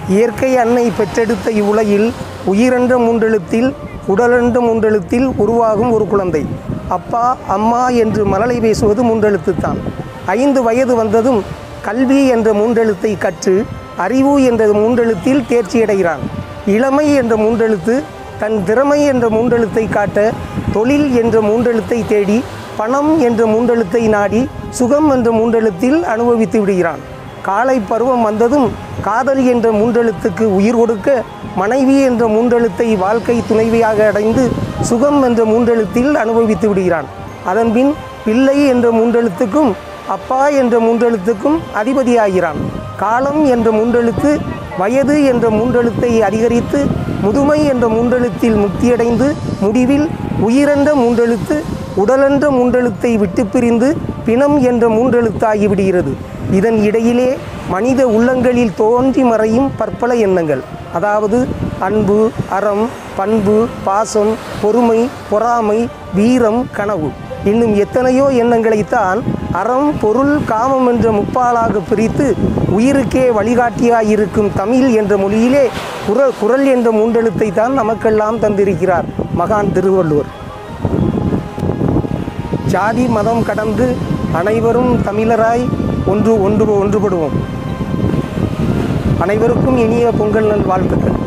இயற்கை அன்னை பெற்றெடுத்த இவ்வுலகில் உயிரென்ற மூன்றெழுத்தில் உடலென்ற மூன்றெழுத்தில் உருவாகும் ஒரு குழந்தை அப்பா அம்மா என்று மலலை பேசுவது மூன்றெழுத்துத்தான் ஐந்து வயது வந்ததும் கல்வி என்ற மூன்றெழுத்தை கற்று அறிவு என்ற மூன்றெழுத்தில் தேர்ச்சியடைகிறான் இளமை என்ற மூன்றெழுத்து தன் திறமை என்ற மூன்றெழுத்தை காட்ட தொழில் என்ற மூன்றெழுத்தை தேடி பணம் என்ற மூன்றெழுத்தை நாடி சுகம் என்ற மூன்றெழுத்தில் அனுபவித்து விடுகிறான் காலை பருவம் வந்ததும் காதல் என்ற மூன்றெழுத்துக்கு உயிர் கொடுக்க மனைவி என்ற மூன்றெழுத்தை வாழ்க்கை துணைவியாக அடைந்து சுகம் என்ற மூன்றெழுத்தில் அனுபவித்து விடுகிறான் அதன்பின் பிள்ளை என்ற மூன்றெழுத்துக்கும் அப்பா என்ற மூன்றெழுத்துக்கும் அதிபதியாகிறான் காலம் என்ற மூன்றெழுத்து வயது என்ற மூன்றெழுத்தை அதிகரித்து முதுமை என்ற மூன்றெழுத்தில் முக்தியடைந்து முடிவில் உயிரென்ற மூன்றெழுத்து உடலென்ற மூன்றெழுத்தை விட்டு பிரிந்து பிணம் என்ற மூன்றெழுத்தாகி விடுகிறது இதன் இடையிலே மனித உள்ளங்களில் தோன்றி மறையும் பற்பல எண்ணங்கள் அதாவது அன்பு அறம் பண்பு பாசம் பொறுமை பொறாமை வீரம் கனவு இன்னும் எத்தனையோ எண்ணங்களைத்தான் அறம் பொருள் காமம் என்ற முப்பாலாக பிரித்து உயிருக்கே வழிகாட்டியாயிருக்கும் தமிழ் என்ற மொழியிலே குரல் குரல் என்ற மூன்றெழுத்தை தான் நமக்கெல்லாம் தந்திருக்கிறார் மகான் திருவள்ளுவர் ஜாதி மதம் கடந்து அனைவரும் தமிழராய் ஒன்று ஒன்று ஒன்றுபடுவோம் அனைவருக்கும் இனிய பொங்கல் நல் வாழ்த்துக்கள்